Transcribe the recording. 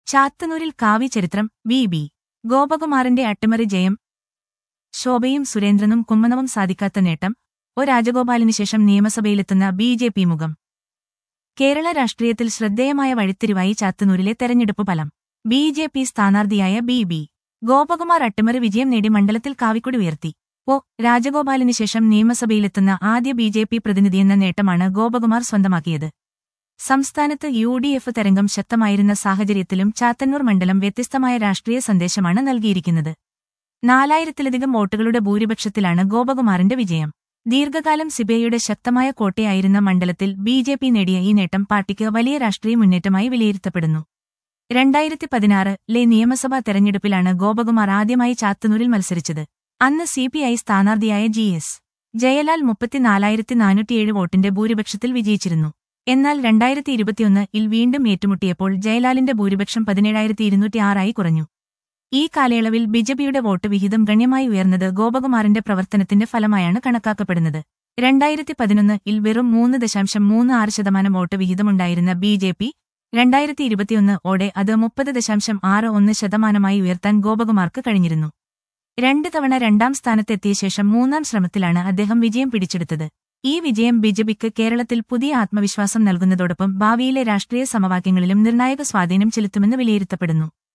ചാത്തന്നൂരിൽ കാവ്യ ചരിത്രം V B ഗോപകുമാറിന്റെ അട്ടിമറി ജയം ശോഭയും സുരേന്ദ്രനും കുമ്മനവും സാധിക്കാത്ത നേട്ടം ഒ രാജഗോപാലിന് ശേഷം നിയമസഭയിലെത്തുന്ന ബി ജെ പി മുഖം കേരള രാഷ്ട്രീയത്തിൽ ശ്രദ്ധേയമായ വഴിത്തിരിവായി ചാത്തന്നൂരിലെ തെരഞ്ഞെടുപ്പ് ഫലം ബി ജെ പി സ്ഥാനാർത്ഥിയായ ബി ബി ഗോപകുമാർ അട്ടിമറി വിജയം നേടി മണ്ഡലത്തിൽ കാവിക്കൊടി ഉയർത്തി ഒ രാജഗോപാലിന് ശേഷം നിയമസഭയിലെത്തുന്ന ആദ്യ ബി ജെ പി പ്രതിനിധിയെന്ന നേട്ടമാണ് ഗോപകുമാർ സ്വന്തമാക്കിയത് സംസ്ഥാനത്ത് യു ഡി എഫ് തരംഗം ശക്തമായിരുന്ന സാഹചര്യത്തിലും ചാത്തന്നൂർ മണ്ഡലം വ്യത്യസ്തമായ രാഷ്ട്രീയ സന്ദേശമാണ് നൽകിയിരിക്കുന്നത് നാലായിരത്തിലധികം വോട്ടുകളുടെ ഭൂരിപക്ഷത്തിലാണ് ഗോപകുമാറിന്റെ വിജയം ദീർഘകാലം സിബിഐയുടെ ശക്തമായ കോട്ടയായിരുന്ന മണ്ഡലത്തിൽ ബി ജെ പി നേടിയ ഈ നേട്ടം പാർട്ടിക്ക് വലിയ രാഷ്ട്രീയ മുന്നേറ്റമായി വിലയിരുത്തപ്പെടുന്നു രണ്ടായിരത്തി പതിനാറിലെ നിയമസഭാ തെരഞ്ഞെടുപ്പിലാണ് ഗോപകുമാർ ആദ്യമായി ചാത്തന്നൂരിൽ മത്സരിച്ചത് അന്ന് സി പി ഐ സ്ഥാനാർത്ഥിയായ ജി എസ് ജയലാൽ മുപ്പത്തിനാലായിരത്തി നാനൂറ്റിയേഴ് വോട്ടിന്റെ ഭൂരിപക്ഷത്തിൽ വിജയിച്ചിരുന്നു എന്നാൽ രണ്ടായിരത്തി ഇരുപത്തിയൊന്ന് ഇൽ വീണ്ടും ഏറ്റുമുട്ടിയപ്പോൾ ജയലാലിന്റെ ഭൂരിപക്ഷം പതിനേഴായിരത്തി ഇരുന്നൂറ്റിയാറായി കുറഞ്ഞു ഈ കാലയളവിൽ ബിജെപിയുടെ വോട്ട് വിഹിതം ഗണ്യമായി ഉയർന്നത് ഗോപകുമാറിന്റെ പ്രവർത്തനത്തിന്റെ ഫലമായാണ് കണക്കാക്കപ്പെടുന്നത് രണ്ടായിരത്തി പതിനൊന്ന് ഇൽ വെറും മൂന്ന് ദശാംശം മൂന്ന് ആറ് ശതമാനം വോട്ട് വിഹിതമുണ്ടായിരുന്ന ബി ജെ പി രണ്ടായിരത്തി ഇരുപത്തിയൊന്ന് ഓടെ അത് മുപ്പത് ദശാംശം ആറ് ഒന്ന് ശതമാനമായി ഉയർത്താൻ ഗോപകുമാർക്ക് കഴിഞ്ഞിരുന്നു രണ്ട് തവണ രണ്ടാം സ്ഥാനത്തെത്തിയ ശേഷം മൂന്നാം ശ്രമത്തിലാണ് അദ്ദേഹം വിജയം പിടിച്ചെടുത്തത് ഈ വിജയം ബിജെപിക്ക് കേരളത്തിൽ പുതിയ ആത്മവിശ്വാസം നൽകുന്നതോടൊപ്പം ഭാവിയിലെ രാഷ്ട്രീയ സമവാക്യങ്ങളിലും നിർണായക സ്വാധീനം ചെലുത്തുമെന്ന് വിലയിരുത്തപ്പെടുന്നു